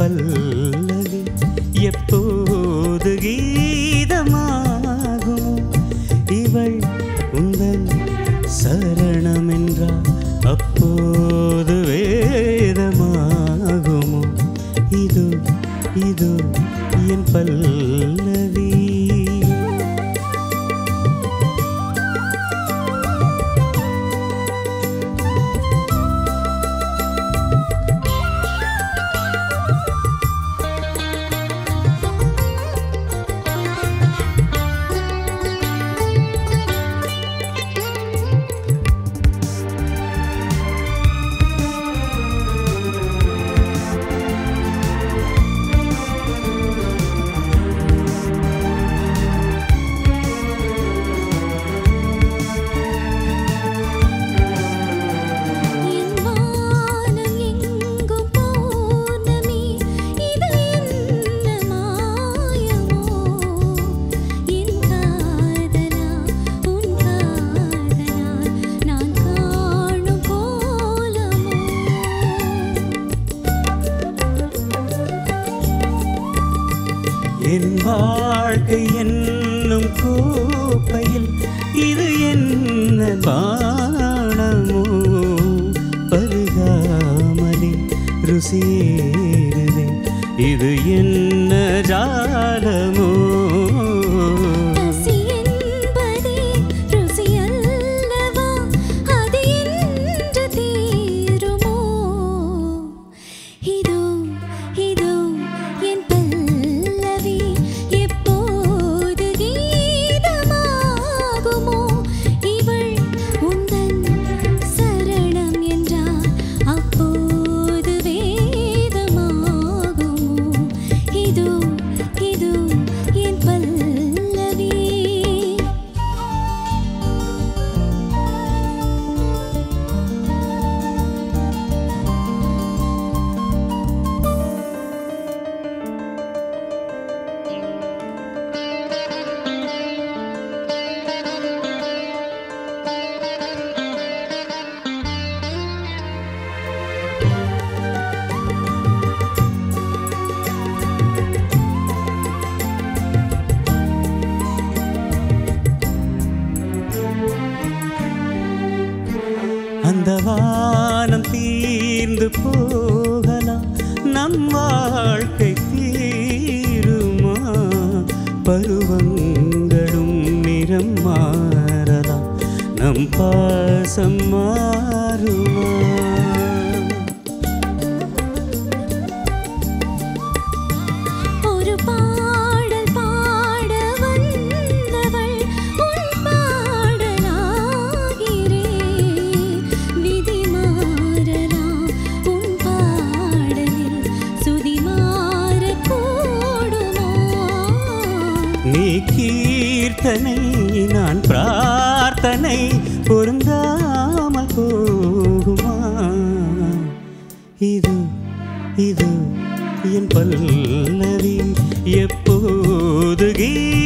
பல்லவி எப்போது கீதமாகும் இவள் உந்தன் சரணம் என்றால் அப்போது வேதமாகுமோ இது இது என் பல்லவி என் வானம் எங்கும் பௌர்ணமி இது என்ன மாயமோ என் காதலா உன் காதலா நான் காணும் கோலமோ என் வாழ்க்கை என்னும் கோப்பையில் இது என்ன பானமோ பருகாமலே ருசியேறுதே இது என்ன ஜாலமோ பசி என்பதே ருசி அல்லவா அது என்று தீருமோ இதோ இதோ என் பல்லவி எப்போது கீதமாகுமோ இவள் உந்தன் சரணம் என்றால் அப்போது வேதமாகுமோ இதோ இதோ என் பல்லவி அந்த வானம் தீர்ந்து போகலாம் நம் வாழ்க்கை தீருமா பருவங்களும் நிறம் மாறலாம் நம் பாசம் மாறுமா ஒரு பாடல் பாட வந்தவள் உன் பாடலாகிறே விதி மாறலாம் உன் பாடலில் சுதி மாறக்கூடுமோ நீ கீர்த்தனை நான் பிரார்த்தனை பொருந்தாமல் போகுமா இது இது என் பல்லவி எப்போது கீ